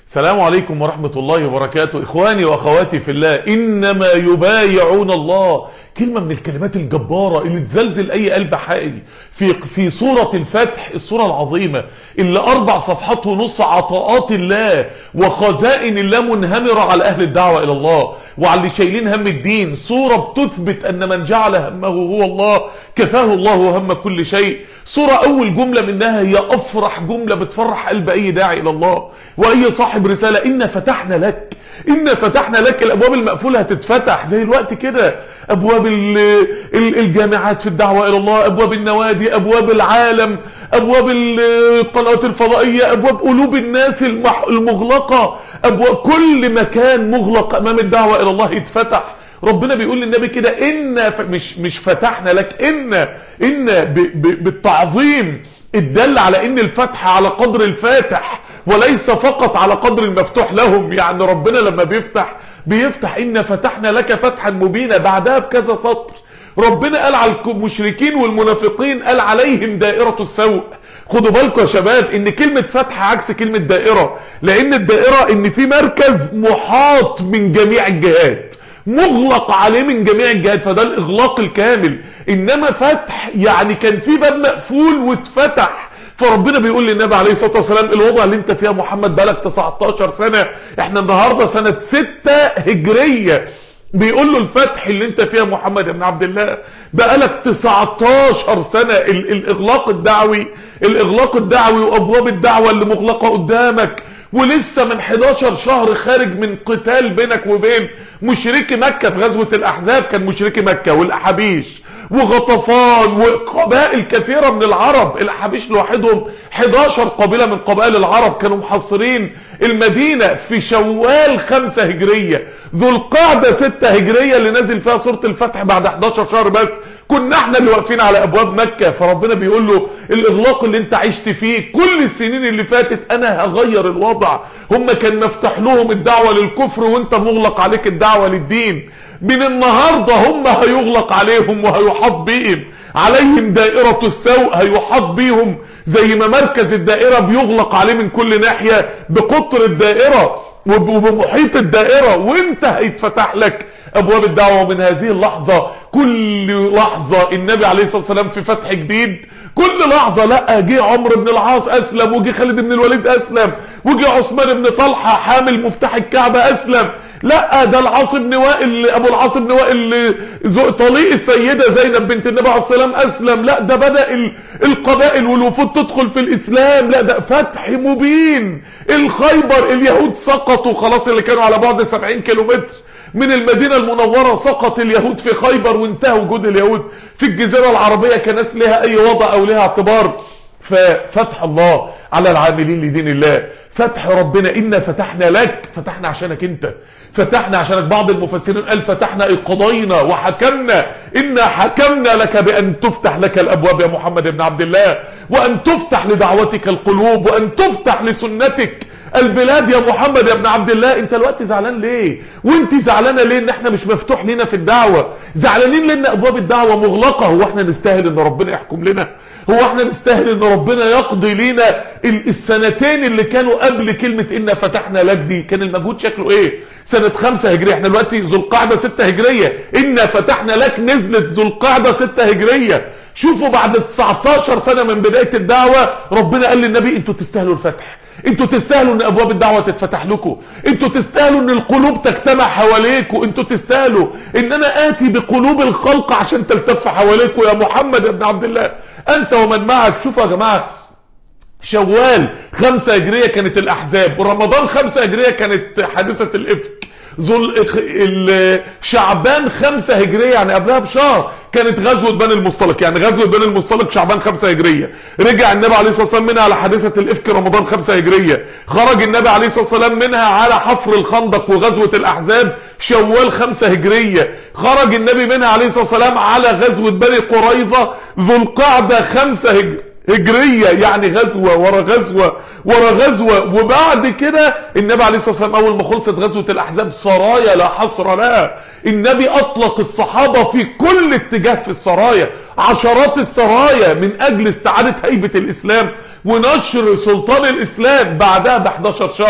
السلام عليكم ورحمة الله وبركاته إخواني وأخواتي في الله إنما يبايعون الله كلمة من الكلمات الجبارة اللي تزلزل أي قلب حائل في في سورة الفتح السورة العظيمة اللي أربع صفحات ونص عطاءات الله وخزائن الله منهمرة على أهل الدعوة إلى الله وعلى اللي شايلين هم الدين سورة بتثبت أن من جعل همه هو الله كفاه الله هم كل شيء سورة أول جملة منها هي أفرح جملة بتفرح قلب أي داعي إلى الله وأي صاحب رسالة إن فتحنا لك إن فتحنا لك الأبواب المقفولة هتتفتح زي الوقت كده أبواب الجامعات في الدعوة إلى الله أبواب النوادي أبواب العالم أبواب القنوات الفضائية أبواب قلوب الناس المغلقة أبواب كل مكان مغلق أمام الدعوة إلى الله يتفتح ربنا بيقول للنبي كده إن مش مش فتحنا لك إن إن بالتعظيم الدل على ان الفتح على قدر الفاتح وليس فقط على قدر المفتوح لهم يعني ربنا لما بيفتح بيفتح ان فتحنا لك فتحا مبينا بعدها بكذا سطر ربنا قال على المشركين والمنافقين قال عليهم دائرة السوء خدوا بالكم يا شباب ان كلمة فتح عكس كلمة دائرة لان الدائرة ان في مركز محاط من جميع الجهات مغلق عليه من جميع الجهات فده الاغلاق الكامل انما فتح يعني كان في باب مقفول واتفتح فربنا بيقول للنبي عليه الصلاة والسلام الوضع اللي انت فيها محمد بقالك 19 سنة احنا النهاردة سنة 6 هجرية بيقول له الفتح اللي انت فيها محمد بن عبد الله بقالك 19 سنة ال الاغلاق الدعوي الاغلاق الدعوي وابواب الدعوة اللي مغلقة قدامك ولسه من 11 شهر خارج من قتال بينك وبين مشركي مكة في غزوة الاحزاب كان مشركي مكة والاحابيش وغطفان وقبائل كثيرة من العرب الاحابيش لوحدهم 11 قبيلة من قبائل العرب كانوا محصرين المدينة في شوال 5 هجرية ذو القعدة 6 هجرية اللي نزل فيها سورة الفتح بعد 11 شهر بس كنا احنا اللي واقفين على ابواب مكة فربنا بيقول له الاغلاق اللي انت عشت فيه كل السنين اللي فاتت انا هغير الوضع هم كان مفتح لهم الدعوة للكفر وانت مغلق عليك الدعوة للدين من النهاردة هم هيغلق عليهم وهيحاط بيهم عليهم دائرة السوء هيحاط بيهم زي ما مركز الدائرة بيغلق عليه من كل ناحية بقطر الدائرة وبمحيط الدائرة وانت هيتفتح لك ابواب الدعوة من هذه اللحظة كل لحظة النبي عليه الصلاة والسلام في فتح جديد كل لحظة لا جه عمرو بن العاص اسلم وجه خالد بن الوليد اسلم وجه عثمان بن طلحة حامل مفتاح الكعبة اسلم لا ده العاص بن وائل ابو العاص بن وائل طليق السيدة زينب بنت النبي عليه الصلاة والسلام اسلم لا ده بدأ القبائل والوفود تدخل في الاسلام لا ده فتح مبين الخيبر اليهود سقطوا خلاص اللي كانوا على بعد 70 كيلومتر من المدينة المنورة سقط اليهود في خيبر وانتهى وجود اليهود في الجزيرة العربية كانت لها اي وضع او لها اعتبار ففتح الله على العاملين لدين الله فتح ربنا إنا فتحنا لك فتحنا عشانك انت فتحنا عشانك بعض المفسرين قال فتحنا اي قضينا وحكمنا إنا حكمنا لك بأن تفتح لك الأبواب يا محمد بن عبد الله وأن تفتح لدعوتك القلوب وأن تفتح لسنتك البلاد يا محمد يا ابن عبد الله انت الوقت زعلان ليه وانت زعلانه ليه ان احنا مش مفتوح لنا في الدعوة زعلانين لان ابواب الدعوة مغلقة هو احنا نستاهل ان ربنا يحكم لنا هو احنا نستاهل ان ربنا يقضي لنا السنتين اللي كانوا قبل كلمة انا فتحنا لك دي كان المجهود شكله ايه سنة خمسة هجرية احنا دلوقتي ذو القعدة ستة هجرية انا فتحنا لك نزلت ذو القعدة ستة هجرية شوفوا بعد 19 سنة من بداية الدعوة ربنا قال للنبي انتوا تستاهلوا الفتح انتوا تستاهلوا ان ابواب الدعوة تتفتح لكم انتوا تستاهلوا ان القلوب تجتمع حواليكم انتوا تستاهلوا ان انا اتي بقلوب الخلق عشان تلتف حواليكم يا محمد يا ابن عبد الله انت ومن معك شوفوا يا جماعة شوال خمسة هجرية كانت الاحزاب ورمضان خمسة هجرية كانت حادثة الافك ذو شعبان خمسة هجرية يعني قبلها بشهر كانت غزوة بني المصطلق يعني غزوة بني المصطلق شعبان خمسة هجرية رجع النبي عليه الصلاة والسلام منها على حادثة الافك رمضان خمسة هجرية خرج النبي عليه الصلاة والسلام منها على حفر الخندق وغزوة الاحزاب شوال خمسة هجرية خرج النبي منها عليه الصلاة والسلام على غزوة بني قريظة ذو القعدة خمسة هجرية هجرية يعني غزوة ورا غزوة ورا غزوة وبعد كده النبي عليه الصلاة والسلام اول ما خلصت غزوة الاحزاب سرايا لا حصر لها النبي اطلق الصحابة في كل اتجاه في السرايا عشرات السرايا من اجل استعادة هيبة الاسلام ونشر سلطان الاسلام بعدها ب 11 شهر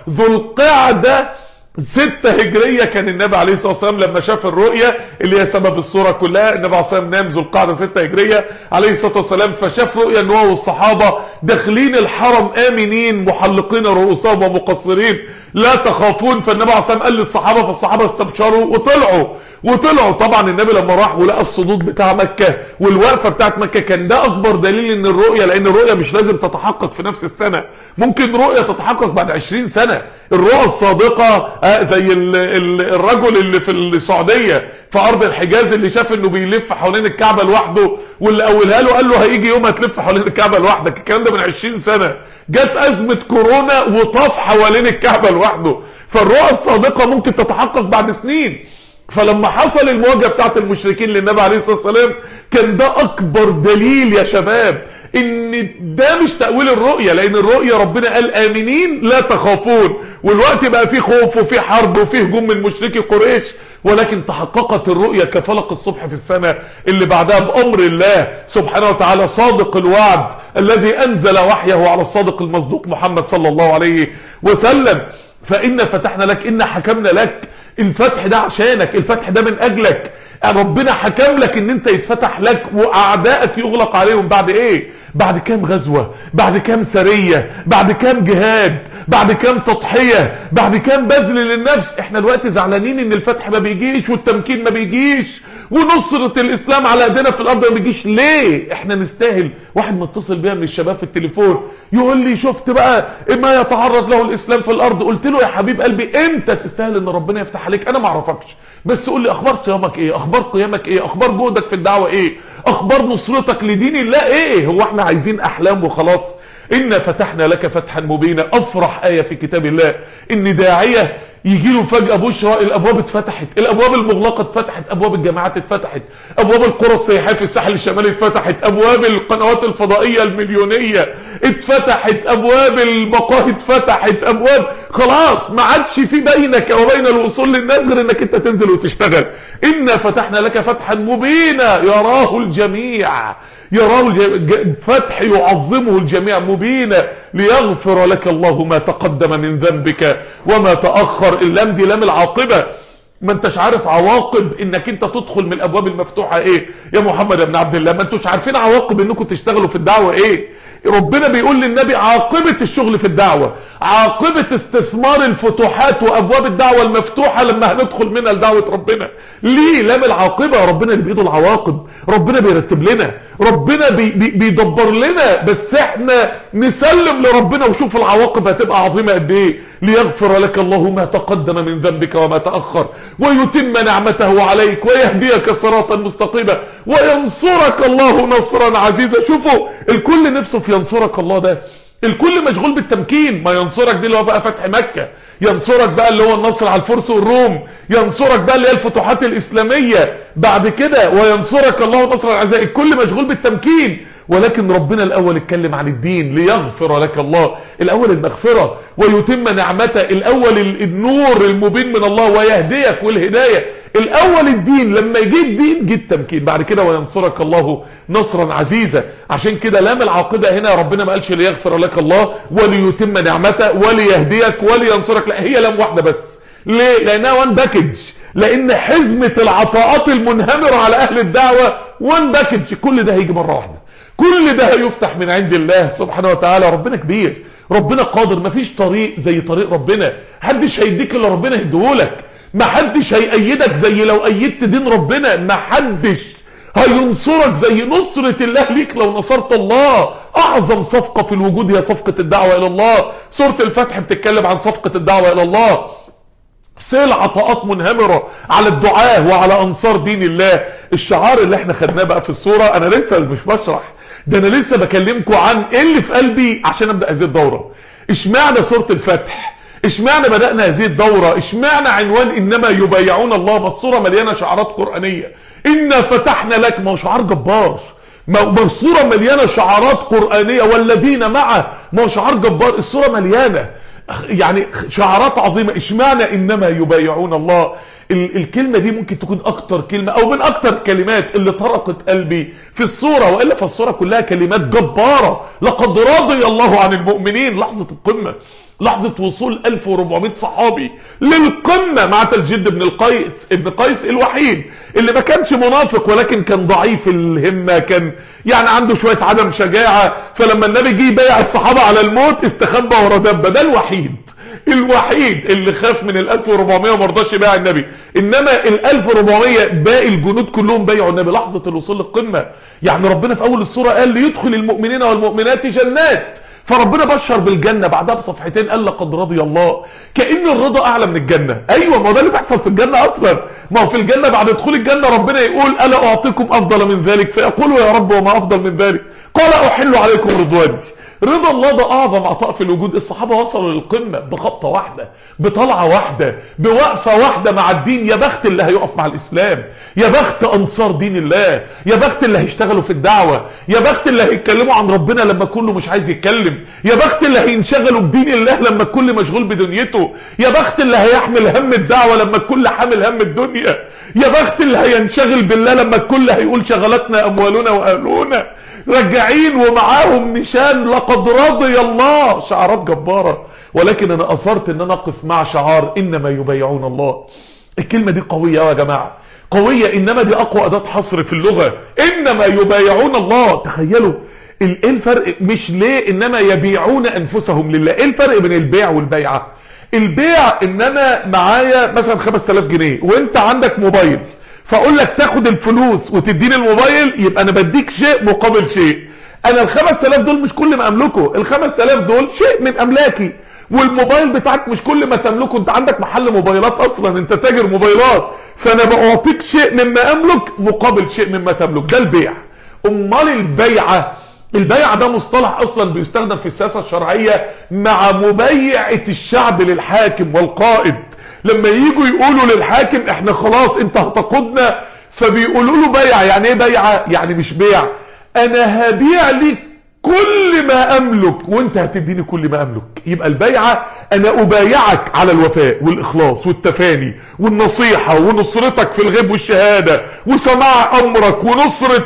ذو القعدة ستة هجرية كان النبي عليه الصلاة والسلام لما شاف الرؤية اللي هي سبب الصورة كلها النبي عليه الصلاة والسلام نام ذو القعدة ستة هجرية عليه الصلاة والسلام فشاف رؤية ان هو والصحابة داخلين الحرم آمنين محلقين رؤوسهم ومقصرين لا تخافون فالنبي عليه الصلاة والسلام قال للصحابة فالصحابة استبشروا وطلعوا وطلعوا طبعا النبي لما راح ولقى الصدود بتاع مكة والوقفة بتاعت مكة كان ده اكبر دليل ان الرؤية لان الرؤية مش لازم تتحقق في نفس السنة ممكن رؤية تتحقق بعد 20 سنة الرؤى الصادقة زي ال ال الرجل اللي في السعودية في ارض الحجاز اللي شاف انه بيلف حوالين الكعبة لوحده واللي اولها له قال له هيجي يوم هتلف حوالين الكعبة لوحدك الكلام ده من 20 سنة جت ازمة كورونا وطاف حوالين الكعبة لوحده فالرؤى الصادقة ممكن تتحقق بعد سنين فلما حصل المواجهة بتاعت المشركين للنبي عليه الصلاة والسلام كان ده اكبر دليل يا شباب ان ده مش تأويل الرؤية لان الرؤية ربنا قال امنين لا تخافون والوقت بقى فيه خوف وفيه حرب وفيه هجوم من مشركي قريش ولكن تحققت الرؤية كفلق الصبح في السنة اللي بعدها بأمر الله سبحانه وتعالى صادق الوعد الذي أنزل وحيه على الصادق المصدوق محمد صلى الله عليه وسلم فإن فتحنا لك إن حكمنا لك الفتح ده عشانك الفتح ده من أجلك ربنا حكم لك ان انت يتفتح لك واعدائك يغلق عليهم بعد ايه بعد كام غزوة بعد كام سرية بعد كام جهاد بعد كام تضحية بعد كام بذل للنفس احنا دلوقتي زعلانين ان الفتح ما بيجيش والتمكين ما بيجيش ونصرة الاسلام على ايدينا في الارض ما بيجيش ليه احنا نستاهل واحد متصل بيها من الشباب في التليفون يقول لي شفت بقى ما يتعرض له الاسلام في الارض قلت له يا حبيب قلبي امتى تستاهل ان ربنا يفتح عليك انا ما اعرفكش بس قول لي اخبار صيامك ايه اخبار قيامك ايه اخبار جهدك في الدعوة ايه اخبار نصرتك لدين الله ايه هو احنا عايزين احلام وخلاص إنا فتحنا لك فتحا مبينا أفرح آية في كتاب الله إن داعية يجي له فجأة بشرى الأبواب اتفتحت الأبواب المغلقة اتفتحت أبواب الجامعات اتفتحت أبواب القرى السياحية في الساحل الشمالي اتفتحت أبواب القنوات الفضائية المليونية اتفتحت أبواب المقاهي اتفتحت أبواب خلاص ما عادش في بينك وبين الوصول للناس غير إنك أنت تنزل وتشتغل إنا فتحنا لك فتحا مبينا يراه الجميع يراه فتح يعظمه الجميع مبينا ليغفر لك الله ما تقدم من ذنبك وما تأخر اللام دي لام العاقبة ما انتش عارف عواقب انك انت تدخل من الابواب المفتوحة ايه يا محمد بن عبد الله ما انتوش عارفين عواقب انكم تشتغلوا في الدعوة ايه ربنا بيقول للنبي عاقبة الشغل في الدعوة عاقبة استثمار الفتوحات وابواب الدعوة المفتوحة لما هندخل منها لدعوة ربنا ليه لام العاقبة ربنا اللي بيده العواقب ربنا بيرتب لنا ربنا بي بي بيدبر لنا بس احنا نسلم لربنا وشوف العواقب هتبقى عظيمة قد ايه ليغفر لك الله ما تقدم من ذنبك وما تأخر ويتم نعمته عليك ويهديك صراطا مستقيما وينصرك الله نصرا عزيزا شوفوا الكل نفسه في ينصرك الله ده الكل مشغول بالتمكين ما ينصرك دي اللي هو بقى فتح مكة ينصرك بقى اللي هو النصر على الفرس والروم ينصرك بقى اللي هي الفتوحات الإسلامية بعد كده وينصرك الله نصر العزاء الكل مشغول بالتمكين ولكن ربنا الأول اتكلم عن الدين ليغفر لك الله الأول المغفرة ويتم نعمته الأول النور المبين من الله ويهديك والهداية الأول الدين لما يجي الدين جه التمكين بعد كده وينصرك الله نصرا عزيزا عشان كده لام العاقبة هنا ربنا ما قالش ليغفر لك الله وليتم نعمته وليهديك ولينصرك لا هي لام واحدة بس ليه لأنها وان باكج لأن حزمة العطاءات المنهمرة على أهل الدعوة وان باكج كل ده هيجي مرة واحدة كل ده هيفتح من عند الله سبحانه وتعالى ربنا كبير ربنا قادر مفيش طريق زي طريق ربنا محدش هيديك الا ربنا يديهولك محدش هيأيدك زي لو أيدت دين ربنا محدش هينصرك زي نصرة الله ليك لو نصرت الله اعظم صفقة في الوجود هي صفقة الدعوة الى الله سورة الفتح بتتكلم عن صفقة الدعوة الى الله سيل عطاءات منهمرة على الدعاة وعلى انصار دين الله الشعار اللي احنا خدناه بقى في الصورة انا لسه مش بشرح ده انا لسه بكلمكم عن ايه اللي في قلبي عشان ابدأ هذه الدورة اشمعنى سورة الفتح اشمعنى بدأنا هذه الدورة اشمعنى عنوان انما يبايعون الله ما الصورة مليانة شعارات قرآنية انا فتحنا لك ما هو شعار جبار ما الصورة مليانة شعارات قرآنية والذين معه ما هو شعار جبار الصورة مليانة يعني شعارات عظيمة اشمعنى انما يبايعون الله ال الكلمة دي ممكن تكون اكتر كلمة او من اكتر الكلمات اللي طرقت قلبي في الصورة وإلا فالصورة كلها كلمات جبارة لقد رضي الله عن المؤمنين لحظة القمة لحظة وصول 1400 صحابي للقمة مع تلجد ابن القيس ابن قيس الوحيد اللي ما كانش منافق ولكن كان ضعيف الهمة كان يعني عنده شوية عدم شجاعة فلما النبي جه يبايع الصحابة على الموت استخبى ورا دبة ده الوحيد الوحيد اللي خاف من ال 1400 وما رضاش يبايع النبي انما ال 1400 باقي الجنود كلهم بايعوا النبي لحظة الوصول للقمة يعني ربنا في اول السورة قال ليدخل المؤمنين والمؤمنات جنات فربنا بشر بالجنة بعدها بصفحتين قال لقد رضي الله كأن الرضا اعلى من الجنة ايوه ما هو ده اللي بيحصل في الجنة اصلا ما هو في الجنة بعد دخول الجنة ربنا يقول الا اعطيكم افضل من ذلك فيقولوا يا رب وما افضل من ذلك قال احل عليكم رضواني رضا الله ده اعظم عطاء في الوجود الصحابة وصلوا للقمة بخطة واحدة بطلعة واحدة بوقفة واحدة مع الدين يا بخت اللي هيقف مع الاسلام يا بخت انصار دين الله يا بخت اللي هيشتغلوا في الدعوة يا بخت اللي هيتكلموا عن ربنا لما كله مش عايز يتكلم يا بخت اللي هينشغلوا بدين الله لما الكل مشغول بدنيته يا بخت اللي هيحمل هم الدعوة لما الكل حامل هم الدنيا يا بخت اللي هينشغل بالله لما الكل هيقول شغلتنا اموالنا واهلنا رجعين ومعاهم نشان لقد رضي الله شعارات جبارة ولكن انا اثرت ان انا اقف مع شعار انما يبايعون الله الكلمة دي قوية يا جماعة قوية انما دي اقوى اداة حصر في اللغة انما يبايعون الله تخيلوا ايه الفرق مش ليه انما يبيعون انفسهم لله ايه الفرق بين البيع والبيعة البيع ان انا معايا مثلا 5000 جنيه وانت عندك موبايل فاقول لك تاخد الفلوس وتديني الموبايل يبقى انا بديك شيء مقابل شيء انا ال 5000 دول مش كل ما املكه ال 5000 دول شيء من املاكي والموبايل بتاعك مش كل ما تملكه انت عندك محل موبايلات اصلا انت تاجر موبايلات فانا بعطيك شيء مما املك مقابل شيء مما تملك ده البيع امال البيعة البيع ده مصطلح اصلا بيستخدم في السياسة الشرعية مع مبيعة الشعب للحاكم والقائد لما يجوا يقولوا للحاكم احنا خلاص انت هتقودنا فبيقولوا له بيع يعني ايه بيعة يعني مش بيع انا هبيع لك كل ما املك وانت هتديني كل ما املك يبقى البيعة انا ابايعك على الوفاء والاخلاص والتفاني والنصيحة ونصرتك في الغيب والشهادة وسماع امرك ونصرة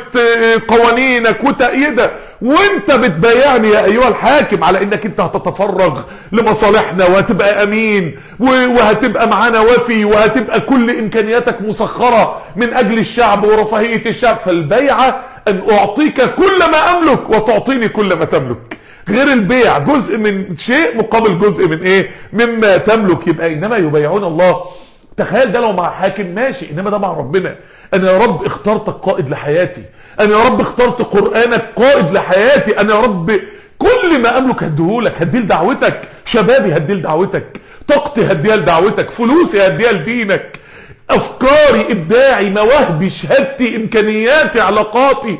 قوانينك وتأييدك وانت بتبايعني يا ايها الحاكم على انك انت هتتفرغ لمصالحنا وهتبقى امين وهتبقى معانا وفي وهتبقى كل امكانياتك مسخرة من اجل الشعب ورفاهية الشعب فالبيعة ان اعطيك كل ما املك وتعطيني كل ما تملك غير البيع جزء من شيء مقابل جزء من ايه مما تملك يبقى انما يبايعون الله تخيل ده لو مع حاكم ماشي انما ده مع ربنا انا يا رب اخترتك قائد لحياتي انا يا رب اخترت قرآنك قائد لحياتي انا يا رب كل ما املك هديهولك هديه لدعوتك شبابي هديه لدعوتك طاقتي هديها لدعوتك فلوسي هديها لدينك افكاري ابداعي مواهبي شهادتي امكانياتي علاقاتي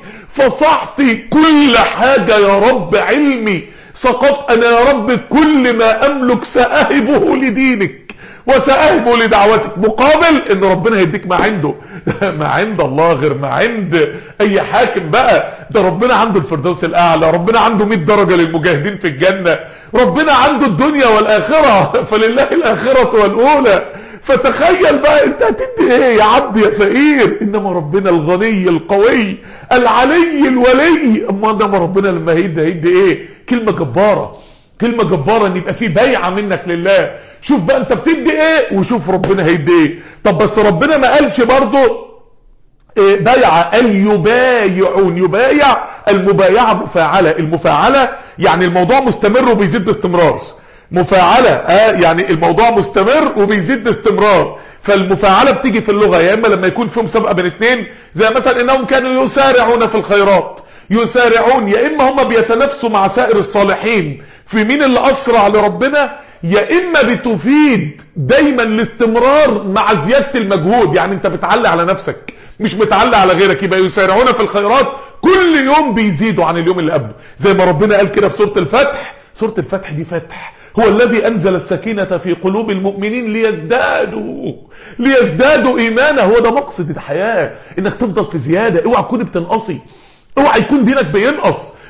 فصحتي كل حاجة يا رب علمي سقط انا يا رب كل ما املك ساهبه لدينك وسأهبه لدعوتك مقابل ان ربنا هيديك ما عنده ما عند الله غير ما عند اي حاكم بقى ده ربنا عنده الفردوس الاعلى ربنا عنده 100 درجة للمجاهدين في الجنة ربنا عنده الدنيا والاخرة فلله الاخرة والاولى فتخيل بقى انت هتدي ايه يا عبد يا فقير انما ربنا الغني القوي العلي الولي اما انما ربنا لما هيدي هيدي ايه كلمة جبارة كلمة جبارة ان يبقى في بيعة منك لله شوف بقى انت بتدي ايه وشوف ربنا هيدي ايه طب بس ربنا ما قالش برضه إيه بيعة قال يبايعون يبايع المبايعة مفاعلة المفاعلة يعني الموضوع مستمر وبيزيد باستمرار مفاعلة آه يعني الموضوع مستمر وبيزيد باستمرار فالمفاعلة بتيجي في اللغة يا اما لما يكون في مسابقة بين اتنين زي مثلا انهم كانوا يسارعون في الخيرات يسارعون يا اما هم بيتنافسوا مع سائر الصالحين في مين اللي اسرع لربنا يا اما بتفيد دايما الاستمرار مع زيادة المجهود يعني انت بتعلي على نفسك مش بتعلي على غيرك يبقى يسارعون في الخيرات كل يوم بيزيدوا عن اليوم اللي قبله زي ما ربنا قال كده في سورة الفتح سورة الفتح دي فتح هو الذي انزل السكينة في قلوب المؤمنين ليزدادوا ليزدادوا ايمانا هو ده مقصد الحياة انك تفضل في زيادة اوعى تكون بتنقصي اوعى يكون دينك بينقص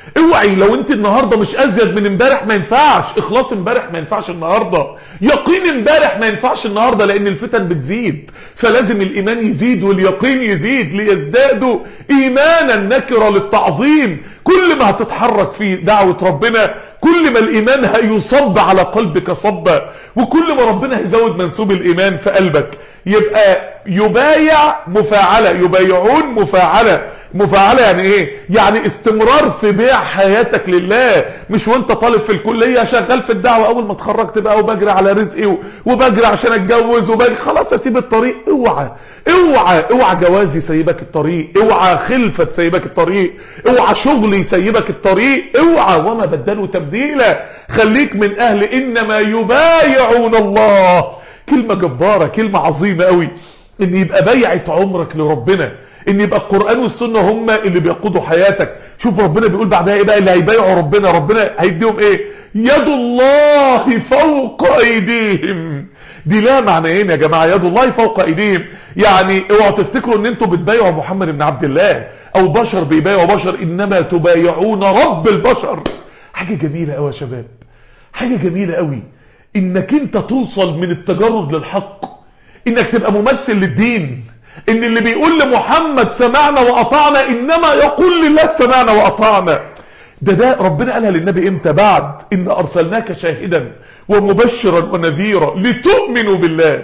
اوعي لو انت النهاردة مش ازيد من امبارح ما ينفعش اخلاص امبارح ما ينفعش النهاردة يقين امبارح ما ينفعش النهاردة لان الفتن بتزيد فلازم الايمان يزيد واليقين يزيد ليزدادوا ايمانا نكرة للتعظيم كل ما هتتحرك في دعوة ربنا كل ما الايمان هيصب على قلبك صبا وكل ما ربنا هيزود منسوب الايمان في قلبك يبقى يبايع مفاعلة يبايعون مفاعلة مفاعلة يعني ايه يعني استمرار في بيع حياتك لله مش وانت طالب في الكلية شغال في الدعوة اول ما اتخرجت بقى وبجري على رزقي وبجري عشان اتجوز وبجري خلاص اسيب الطريق اوعى اوعى اوعى جوازي يسيبك الطريق اوعى خلفة تسيبك الطريق اوعى شغل يسيبك الطريق اوعى وما بدلوا تبديلا خليك من اهل انما يبايعون الله كلمة جبارة كلمة عظيمة قوي ان يبقى بيعة عمرك لربنا ان يبقى القرآن والسنة هم اللي بيقودوا حياتك شوف ربنا بيقول بعدها ايه بقى اللي هيبايعوا ربنا ربنا هيديهم ايه يد الله فوق ايديهم دي لا معنيين يا جماعة يد الله فوق ايديهم يعني اوعوا تفتكروا ان انتوا بتبايعوا محمد بن عبد الله او بشر بيبايعوا بشر انما تبايعون رب البشر حاجة جميلة قوي يا شباب حاجة جميلة قوي انك انت توصل من التجرد للحق انك تبقى ممثل للدين ان اللي بيقول لمحمد سمعنا واطعنا انما يقول لله سمعنا واطعنا ده ده ربنا قالها للنبي امتى بعد ان ارسلناك شاهدا ومبشرا ونذيرا لتؤمنوا بالله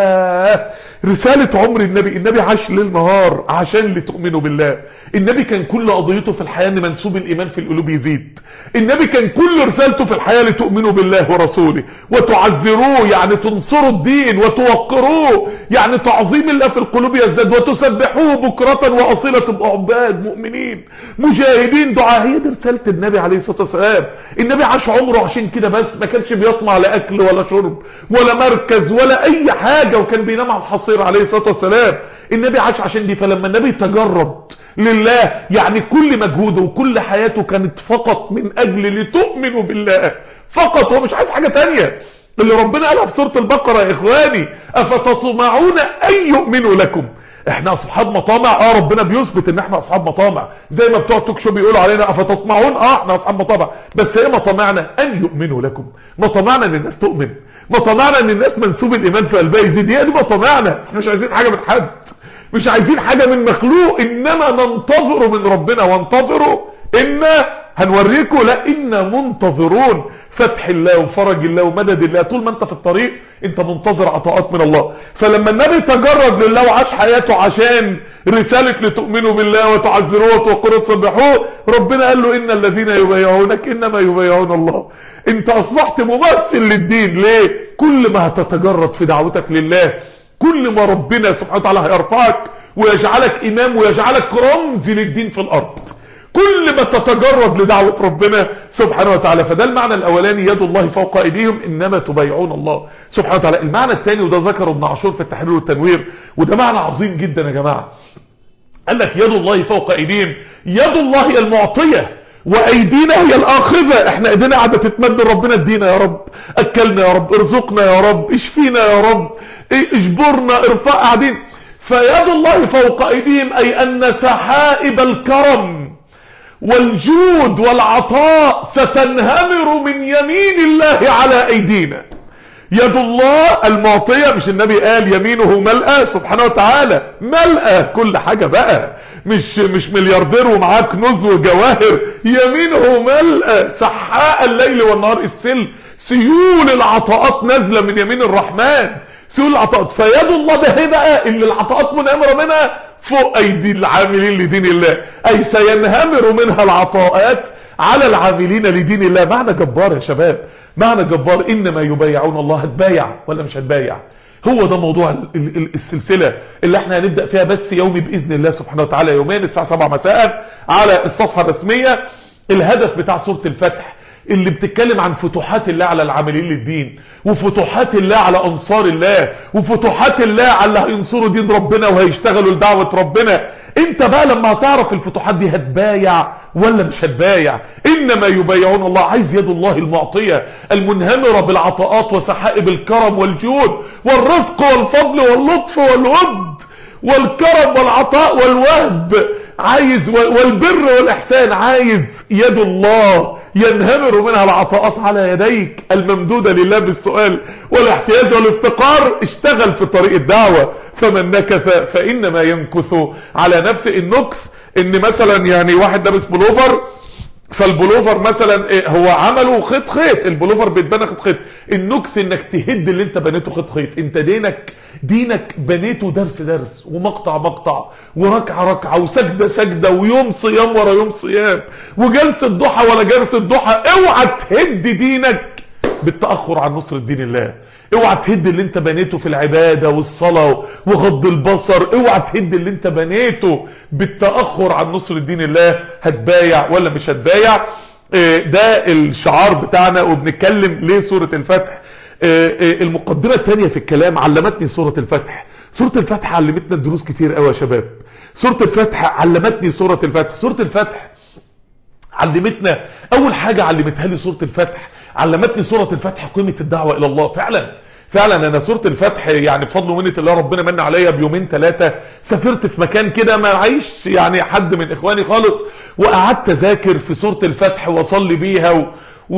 يا رسالة عمر النبي النبي عاش ليل نهار عشان لتؤمنوا بالله النبي كان كل قضيته في الحياة ان منسوب الايمان في القلوب يزيد النبي كان كل رسالته في الحياة لتؤمنوا بالله ورسوله وتعزروه يعني تنصروا الدين وتوقروه يعني تعظيم الله في القلوب يزداد وتسبحوه بكرة واصيلة عباد مؤمنين مجاهدين دعاء هي دي رسالة النبي عليه الصلاة والسلام النبي عاش عمره عشان كده بس ما كانش بيطمع لا اكل ولا شرب ولا مركز ولا اي حاجة وكان بينام على الحصير عليه الصلاة والسلام النبي عاش عشان دي فلما النبي تجرد لله يعني كل مجهوده وكل حياته كانت فقط من اجل لتؤمنوا بالله فقط هو مش عايز حاجة تانية اللي ربنا قالها في سورة البقرة يا اخواني افتطمعون ان يؤمنوا لكم احنا اصحاب مطامع اه ربنا بيثبت ان احنا اصحاب مطامع زي ما بتوع توك شو بيقولوا علينا افتطمعون اه احنا اصحاب مطامع بس ايه مطامعنا ان يؤمنوا لكم مطامعنا ان الناس تؤمن مطامعنا ان الناس منسوب الايمان في قلبها يزيد هي دي مطامعنا احنا مش عايزين حاجة من حد مش عايزين حاجة من مخلوق انما ننتظر من ربنا وانتظروا ان هنوريكم لا ان منتظرون فتح الله وفرج الله ومدد الله طول ما انت في الطريق انت منتظر عطاءات من الله فلما النبي تجرد لله وعاش حياته عشان رسالة لتؤمنوا بالله وتعذروه وتوقروا وتسبحوه ربنا قال له ان الذين يبايعونك انما يبايعون الله انت اصبحت ممثل للدين ليه كل ما هتتجرد في دعوتك لله كل ما ربنا سبحانه وتعالى هيرفعك ويجعلك امام ويجعلك رمز للدين في الارض كل ما تتجرد لدعوة ربنا سبحانه وتعالى فده المعنى الاولاني يد الله فوق ايديهم انما تبايعون الله سبحانه وتعالى المعنى الثاني وده ذكره ابن عاشور في التحرير والتنوير وده معنى عظيم جدا يا جماعة قال لك يد الله فوق ايديهم يد الله هي المعطية وايدينا هي الاخذة احنا ايدينا قاعدة تتمد ربنا ادينا يا رب اكلنا يا رب ارزقنا يا رب اشفينا يا رب اجبرنا ارفع قاعدين فيد الله فوق ايديهم اي ان سحائب الكرم والجود والعطاء ستنهمر من يمين الله على ايدينا يد الله المعطية مش النبي قال يمينه ملأى سبحانه وتعالى ملأى كل حاجة بقى مش مش ملياردير ومعاه كنوز وجواهر يمينه ملأى سحاء الليل والنهار السل سيول العطاءات نازلة من يمين الرحمن سيول العطاءات فيد الله ده هي بقى اللي العطاءات منهمرة منها فوق ايدي العاملين لدين الله اي سينهمر منها العطاءات على العاملين لدين الله معنى جبار يا شباب معنى جبار انما يبايعون الله هتبايع ولا مش هتبايع هو ده موضوع السلسلة اللي احنا هنبدأ فيها بس يومي بإذن الله سبحانه وتعالى يومين الساعة 7 مساء على الصفحة الرسمية الهدف بتاع سورة الفتح اللي بتتكلم عن فتوحات الله على العاملين للدين وفتوحات الله على انصار الله وفتوحات الله على اللي هينصروا دين ربنا وهيشتغلوا لدعوة ربنا انت بقى لما هتعرف الفتوحات دي هتبايع ولا مش هتبايع انما يبايعون الله عايز يد الله المعطية المنهمرة بالعطاءات وسحائب الكرم والجود والرزق والفضل واللطف والود والكرم والعطاء والوهب عايز والبر والاحسان عايز يد الله ينهمر منها العطاءات على يديك الممدودة لله بالسؤال والاحتياج والافتقار اشتغل في طريق الدعوة فمن نكث فانما ينكث على نفسه النكث ان مثلا يعني واحد لابس بلوفر فالبلوفر مثلا إيه هو عمله خيط خيط البلوفر بيتبنى خيط خيط النكث انك تهد اللي انت بنيته خيط خيط انت دينك دينك بنيته درس درس ومقطع مقطع وركعة ركعة وسجدة سجدة ويوم صيام ورا يوم صيام وجلسة ضحى ولا جلسة ضحى اوعى تهد دينك بالتأخر عن نصر دين الله اوعى تهد اللي انت بنيته في العبادة والصلاة وغض البصر اوعى تهد اللي انت بنيته بالتأخر عن نصر دين الله هتبايع ولا مش هتبايع اه ده الشعار بتاعنا وبنتكلم ليه سورة الفتح اه اه المقدمة الثانية في الكلام علمتني سورة الفتح سورة الفتح علمتنا دروس كتير قوي يا شباب سورة الفتح علمتني سورة الفتح سورة الفتح علمتنا اول حاجة علمتها لي سورة الفتح علمتني سورة الفتح قيمة الدعوة الى الله فعلا فعلا انا سورة الفتح يعني بفضل ومنة الله ربنا من عليا بيومين ثلاثة سافرت في مكان كده ما عايش يعني حد من اخواني خالص وقعدت اذاكر في سورة الفتح واصلي بيها و...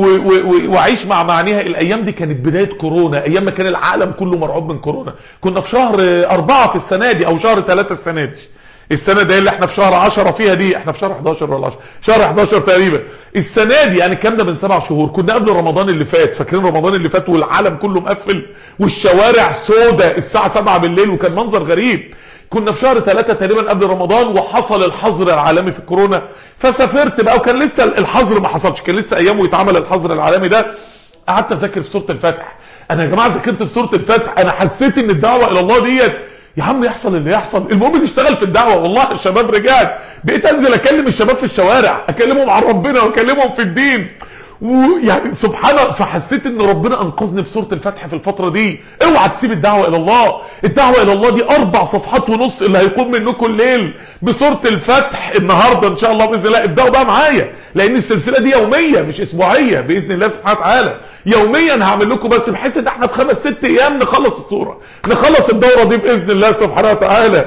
واعيش مع معانيها الايام دي كانت بداية كورونا ايام ما كان العالم كله مرعوب من كورونا كنا في شهر اربعة في السنة دي او شهر ثلاثة السنة دي السنة دي اللي احنا في شهر 10 فيها دي احنا في شهر 11 ولا 10 شهر 11 تقريبا السنة دي يعني الكلام ده من سبع شهور كنا قبل رمضان اللي فات فاكرين رمضان اللي فات والعالم كله مقفل والشوارع سودة الساعة 7 بالليل وكان منظر غريب كنا في شهر 3 تقريبا قبل رمضان وحصل الحظر العالمي في الكورونا فسافرت بقى وكان لسه الحظر ما حصلش كان لسه ايامه يتعمل الحظر العالمي ده قعدت اذاكر في سورة الفتح انا يا جماعة ذاكرت في سورة الفتح انا حسيت ان الدعوة الى الله ديت يا عم يحصل اللي يحصل المهم نشتغل في الدعوة والله الشباب رجعت بقيت انزل اكلم الشباب في الشوارع اكلمهم عن ربنا واكلمهم في الدين ويعني سبحان فحسيت ان ربنا انقذني في سورة الفتح في الفترة دي اوعى تسيب الدعوة الى الله الدعوة الى الله دي اربع صفحات ونص اللي هيقوم منكم الليل بسورة الفتح النهاردة ان شاء الله باذن الله ابدأوا بقى معايا لان السلسلة دي يومية مش اسبوعية باذن الله سبحانه وتعالى يوميا هعمل لكم بس بحيث ان احنا في خمس ست ايام نخلص الصورة نخلص الدورة دي باذن الله سبحانه وتعالى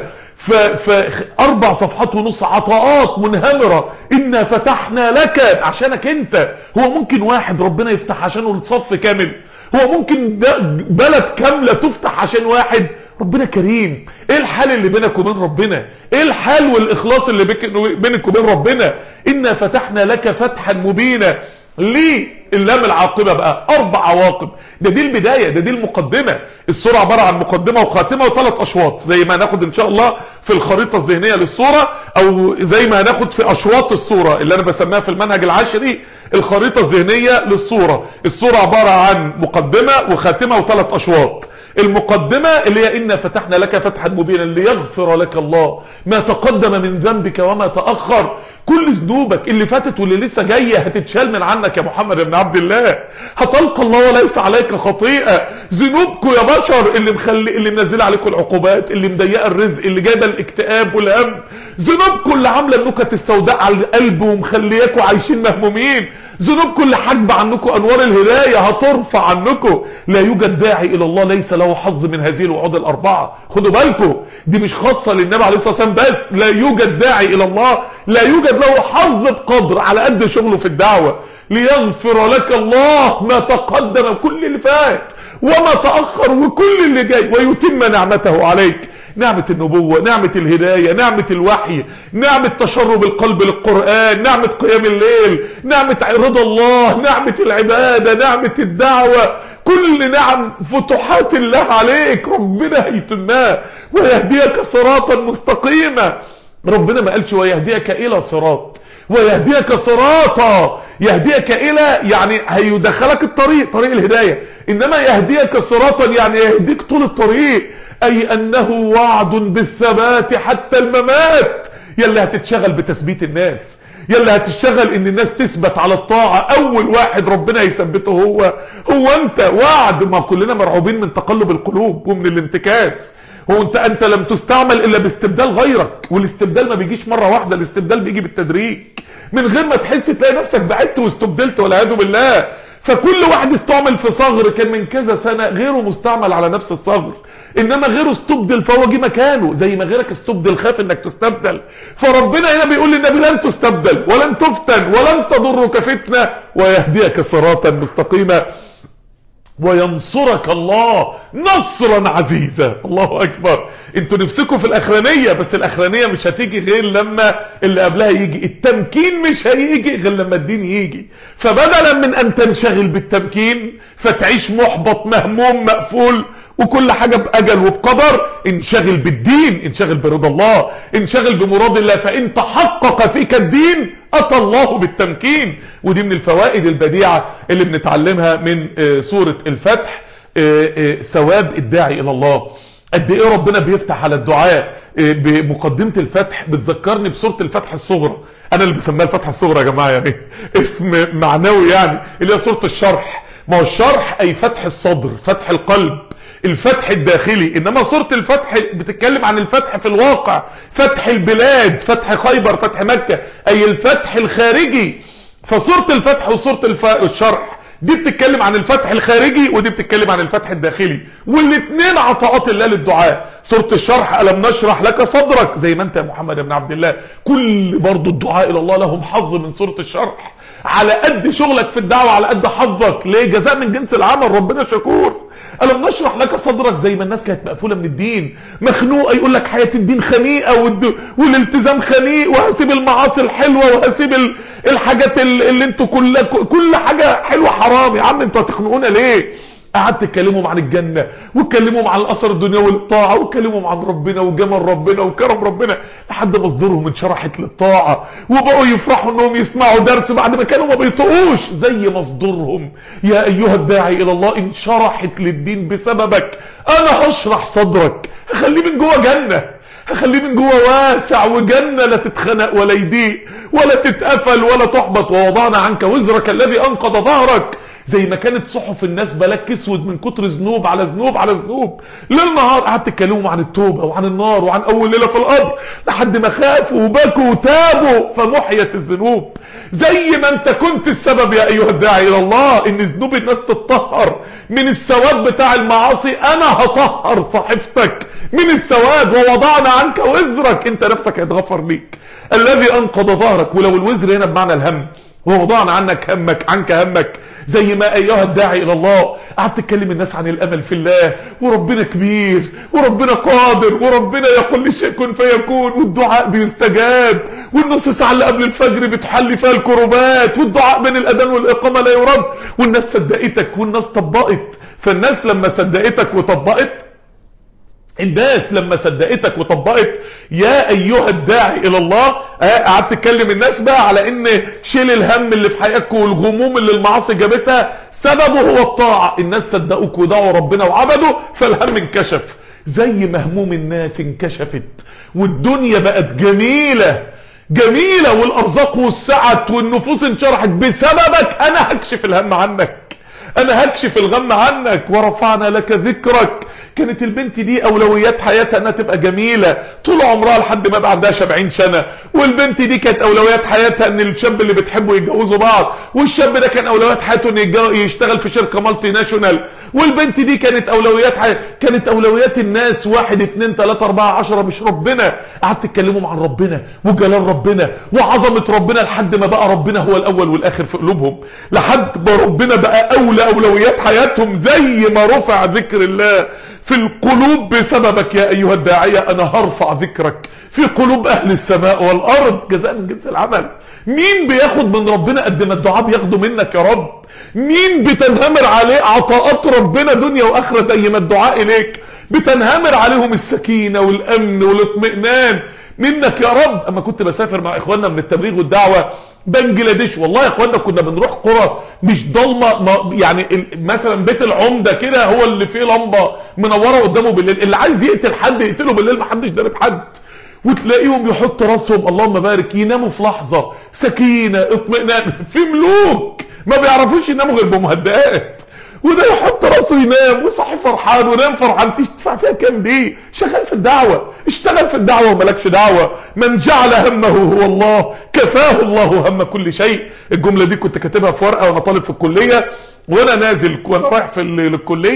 فاربع صفحات ونص عطاءات منهمرة انا فتحنا لك عشانك انت هو ممكن واحد ربنا يفتح عشانه الصف كامل هو ممكن بلد كاملة تفتح عشان واحد ربنا كريم ايه الحال اللي بينك وبين ربنا ايه الحال والاخلاص اللي بينك وبين ربنا انا فتحنا لك فتحا مبينا ليه اللام العاقبة بقى اربع عواقب ده دي البداية ده دي المقدمة الصورة عبارة عن مقدمة وخاتمة وثلاث اشواط زي ما هناخد ان شاء الله في الخريطة الذهنية للصورة او زي ما هناخد في اشواط الصورة اللي انا بسميها في المنهج العشري الخريطة الذهنية للصورة الصورة عبارة عن مقدمة وخاتمة وثلاث اشواط المقدمة اللي هي إنا فتحنا لك فتحا مبينا ليغفر لك الله ما تقدم من ذنبك وما تأخر كل ذنوبك اللي فاتت واللي لسه جاية هتتشال من عنك يا محمد بن عبد الله هتلقى الله وليس عليك خطيئة ذنوبكم يا بشر اللي مخلي اللي منزل عليكم العقوبات اللي مضيقه الرزق اللي جايبه الاكتئاب والهم ذنوبكم اللي عامله النكت السوداء على القلب ومخلياكم عايشين مهمومين ذنوبكم اللي حاجبه عنكم انوار الهدايه هترفع عنكم لا يوجد داعي الى الله ليس له حظ من هذه الوعود الاربعه خدوا بالكم دي مش خاصه للنبي عليه الصلاه والسلام بس لا يوجد داعي الى الله لا يوجد له حظ بقدر على قد شغله في الدعوه ليغفر لك الله ما تقدم كل اللي فات وما تأخر وكل اللي جاي ويتم نعمته عليك نعمة النبوة نعمة الهداية نعمة الوحي نعمة تشرب القلب للقرآن نعمة قيام الليل نعمة رضا الله نعمة العبادة نعمة الدعوة كل نعم فتوحات الله عليك ربنا هيتمها ويهديك صراطا مستقيما ربنا ما قالش ويهديك الى صراط ويهديك صراطا يهديك الى يعني هيدخلك الطريق طريق الهداية انما يهديك صراطا يعني يهديك طول الطريق اي انه وعد بالثبات حتى الممات يلي هتتشغل بتثبيت الناس يلي هتشتغل ان الناس تثبت على الطاعة اول واحد ربنا يثبته هو هو انت وعد ما كلنا مرعوبين من تقلب القلوب ومن الانتكاس هو انت انت لم تستعمل الا باستبدال غيرك والاستبدال ما بيجيش مرة واحدة الاستبدال بيجي بالتدريج من غير ما تحس تلاقي نفسك بعدت واستبدلت والعياذ بالله فكل واحد استعمل في صغر كان من كذا سنة غيره مستعمل على نفس الصغر انما غيره استبدل فهو جه مكانه زي ما غيرك استبدل خاف انك تستبدل فربنا هنا بيقول للنبي لن تستبدل ولن تفتن ولن تضرك فتنة ويهديك صراطا مستقيما وينصرك الله نصرا عزيزا الله اكبر انتوا نفسكم في الاخرانية بس الاخرانية مش هتيجي غير لما اللي قبلها يجي التمكين مش هيجي غير لما الدين يجي فبدلا من ان تنشغل بالتمكين فتعيش محبط مهموم مقفول وكل حاجة بأجل وبقدر انشغل بالدين انشغل برضا الله انشغل بمراد الله فإن تحقق فيك الدين أتى الله بالتمكين ودي من الفوائد البديعة اللي بنتعلمها من سورة الفتح ثواب الداعي إلى الله قد ايه ربنا بيفتح على الدعاء بمقدمة الفتح بتذكرني بسورة الفتح الصغرى انا اللي بسميها الفتح الصغرى يا جماعة يعني اسم معنوي يعني اللي هي سورة الشرح ما هو الشرح اي فتح الصدر فتح القلب الفتح الداخلي انما سورة الفتح بتتكلم عن الفتح في الواقع فتح البلاد فتح خيبر فتح مكة اي الفتح الخارجي فسورة الفتح وسورة الف... الشرح دي بتتكلم عن الفتح الخارجي ودي بتتكلم عن الفتح الداخلي والاثنين عطاءات الله للدعاء سورة الشرح ألم نشرح لك صدرك زي ما انت يا محمد بن عبد الله كل برضو الدعاء إلى الله لهم حظ من سورة الشرح على قد شغلك في الدعوة على قد حظك ليه جزاء من جنس العمل ربنا شكور ألم نشرح لك صدرك زي ما الناس كانت مقفولة من الدين مخنوقة يقول لك حياة الدين خنيقة والد... والالتزام خنيق وهسيب المعاصي الحلوة وهسيب ال... الحاجات اللي انتوا كل كل حاجة حلوة حرام يا عم انتوا هتخنقونا ليه قعدت تكلمهم عن الجنة وتكلمهم عن الاثر الدنيوي للطاعة وتكلمهم عن ربنا وجمال ربنا وكرم ربنا لحد ما صدورهم انشرحت للطاعة وبقوا يفرحوا انهم يسمعوا درس بعد ما كانوا ما بيطقوش زي مصدرهم يا ايها الداعي الى الله انشرحت للدين بسببك انا هشرح صدرك هخليه من جوه جنة هخليه من جوه واسع وجنة لا تتخنق ولا يضيق ولا تتقفل ولا تحبط ووضعنا عنك وزرك الذي انقض ظهرك زي ما كانت صحف الناس بلاك اسود من كتر ذنوب على ذنوب على ذنوب ليل نهار قعدت تكلموا عن التوبه وعن النار وعن اول ليله في القبر لحد ما خافوا وبكوا وتابوا فمحيت الذنوب زي ما انت كنت السبب يا ايها الداعي الى الله ان ذنوب الناس تتطهر من السواد بتاع المعاصي انا هطهر صحيفتك من السواد ووضعنا عنك وزرك انت نفسك هيتغفر ليك الذي انقض ظهرك ولو الوزر هنا بمعنى الهم ووضعنا عنك همك عنك همك زي ما ايها الداعي الى الله قعدت تكلم الناس عن الامل في الله وربنا كبير وربنا قادر وربنا يقول للشيء كن فيكون والدعاء بيستجاب والنص ساعه اللي قبل الفجر بتحل فيها الكروبات والدعاء بين الاذان والاقامه لا يرد والناس صدقتك والناس طبقت فالناس لما صدقتك وطبقت الناس لما صدقتك وطبقت يا ايها الداعي الى الله قعدت تكلم الناس بقى على ان شيل الهم اللي في حياتك والغموم اللي المعاصي جابتها سببه هو الطاعة الناس صدقوك ودعوا ربنا وعبدوا فالهم انكشف زي مهموم الناس انكشفت والدنيا بقت جميلة جميلة والارزاق والسعت والنفوس انشرحت بسببك انا هكشف الهم عنك انا هكشف الغم عنك ورفعنا لك ذكرك كانت البنت دي اولويات حياتها انها تبقى جميلة طول عمرها لحد ما بقى عندها 70 سنة والبنت دي كانت اولويات حياتها ان الشاب اللي بتحبه يتجوزوا بعض والشاب ده كان اولويات حياته انه يشتغل في شركة مالتي ناشونال والبنت دي كانت اولويات حياتها كانت اولويات الناس واحد اتنين تلاتة اربعة عشرة مش ربنا قعدت تتكلمهم عن ربنا وجلال ربنا وعظمة ربنا لحد ما بقى ربنا هو الاول والاخر في قلوبهم لحد ما ربنا بقى اولى اولويات حياتهم زي ما رفع ذكر الله في القلوب بسببك يا ايها الداعية انا هرفع ذكرك في قلوب اهل السماء والارض جزاء من جنس العمل مين بياخد من ربنا قد ما الدعاء بياخده منك يا رب مين بتنهمر عليه عطاءات ربنا دنيا واخرة زي ما الدعاء اليك بتنهمر عليهم السكينة والامن والاطمئنان منك يا رب اما كنت بسافر مع اخواننا من التبليغ والدعوة بنجلاديش والله يا اخوانا كنا بنروح قرى مش ضلمه يعني مثلا بيت العمده كده هو اللي فيه لمبه منوره قدامه بالليل اللي عايز يقتل حد يقتله بالليل محدش دارب حد وتلاقيهم يحط راسهم اللهم بارك يناموا في لحظه سكينه اطمئنان في ملوك ما بيعرفوش يناموا غير بمهدئات وده يحط راسه ينام وصحي فرحان ونام فرحان تدفع فيها كام دي شغال في الدعوة اشتغل في الدعوة وملكش دعوة من جعل همه هو الله كفاه الله هم كل شيء الجملة دي كنت كاتبها في ورقة وانا طالب في الكلية وانا نازل وانا رايح في الكلية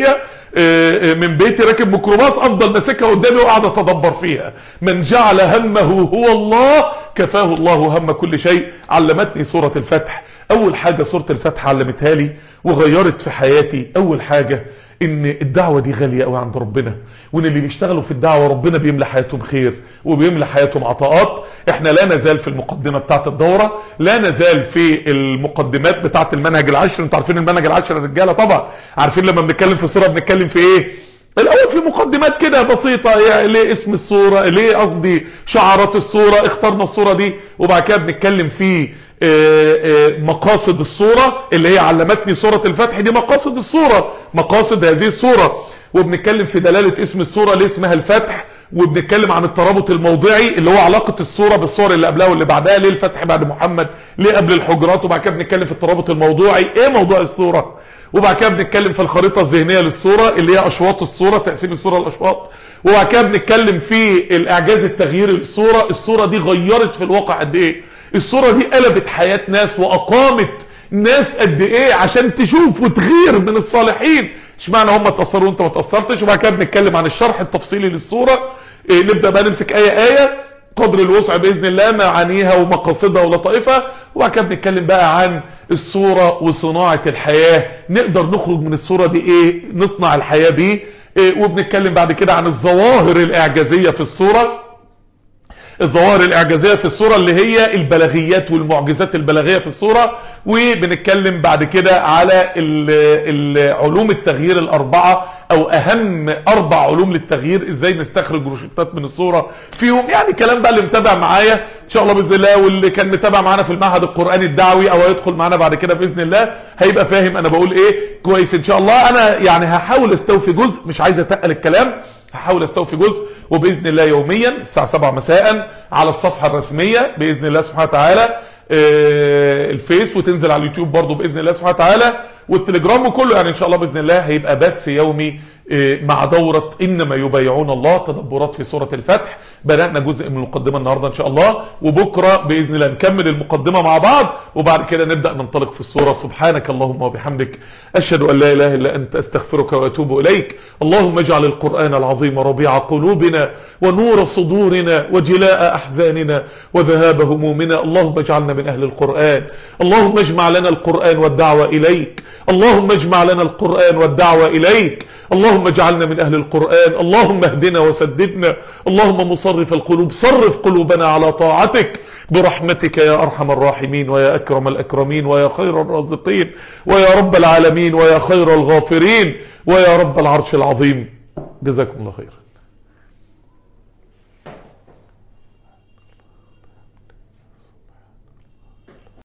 من بيتي راكب ميكروباص افضل ماسكها قدامي وقاعد اتدبر فيها من جعل همه هو الله كفاه الله هم كل شيء علمتني سورة الفتح اول حاجة سورة الفتح علمتها لي وغيرت في حياتي اول حاجة ان الدعوة دي غالية قوي عند ربنا وان اللي بيشتغلوا في الدعوة ربنا بيملى حياتهم خير وبيملى حياتهم عطاءات احنا لا نزال في المقدمة بتاعت الدورة لا نزال في المقدمات بتاعت المنهج العشر انتوا عارفين المنهج العشر الرجالة طبعا عارفين لما بنتكلم في الصورة بنتكلم في ايه الاول في مقدمات كده بسيطة يعني ليه اسم الصورة ليه قصدي شعارات الصورة اخترنا الصورة دي وبعد كده بنتكلم في مقاصد الصورة اللي هي علمتني صورة الفتح دي مقاصد الصورة مقاصد هذه الصورة وبنتكلم في دلالة اسم الصورة ليه اسمها الفتح وبنتكلم عن الترابط الموضعي اللي هو علاقة الصورة بالصور اللي قبلها واللي بعدها ليه الفتح بعد محمد ليه قبل الحجرات وبعد كده بنتكلم في الترابط الموضوعي ايه موضوع الصورة وبعد كده بنتكلم في الخريطة الذهنية للصورة اللي هي اشواط الصورة تقسيم الصورة الاشواط وبعد كده بنتكلم في الاعجاز التغييري للصورة الصورة دي غيرت في الواقع قد ايه الصورة دي قلبت حياة ناس واقامت ناس قد ايه عشان تشوف وتغير من الصالحين اشمعنى هم اتأثروا وانت ما اتأثرتش وبعد كده بنتكلم عن الشرح التفصيلي للصورة إيه نبدأ بقى نمسك اية اية قدر الوسع بإذن الله معانيها ومقاصدها ولطائفها وبعد كده بنتكلم بقى عن الصورة وصناعة الحياة نقدر نخرج من الصورة دي ايه نصنع الحياة دي إيه وبنتكلم بعد كده عن الظواهر الاعجازية في الصورة الظواهر الاعجازية في الصورة اللي هي البلاغيات والمعجزات البلاغية في الصورة وبنتكلم بعد كده على علوم التغيير الاربعة او اهم اربع علوم للتغيير ازاي نستخرج روشتات من الصورة فيهم يعني كلام بقى اللي متابع معايا ان شاء الله باذن الله واللي كان متابع معانا في المعهد القرآني الدعوي او هيدخل معانا بعد كده باذن الله هيبقى فاهم انا بقول ايه كويس ان شاء الله انا يعني هحاول استوفي جزء مش عايز اتقل الكلام هحاول استوفي جزء وباذن الله يوميا الساعه 7 مساء على الصفحه الرسميه باذن الله سبحانه وتعالى الفيس وتنزل على اليوتيوب برضو باذن الله سبحانه وتعالى والتليجرام وكله يعني ان شاء الله باذن الله هيبقى بث يومي مع دورة انما يبايعون الله تدبرات في سورة الفتح بدأنا جزء من المقدمة النهاردة ان شاء الله وبكرة باذن الله نكمل المقدمة مع بعض وبعد كده نبدأ ننطلق في السورة سبحانك اللهم وبحمدك اشهد ان لا اله الا انت استغفرك واتوب اليك اللهم اجعل القرآن العظيم ربيع قلوبنا ونور صدورنا وجلاء احزاننا وذهاب همومنا اللهم اجعلنا من اهل القرآن اللهم اجمع لنا القرآن والدعوة اليك اللهم اجمع لنا القرآن والدعوة اليك اللهم اجعلنا من اهل القرآن اللهم اهدنا وسددنا اللهم مصرف القلوب صرف قلوبنا على طاعتك برحمتك يا ارحم الراحمين ويا اكرم الاكرمين ويا خير الرازقين ويا رب العالمين ويا خير الغافرين ويا رب العرش العظيم جزاكم الله خير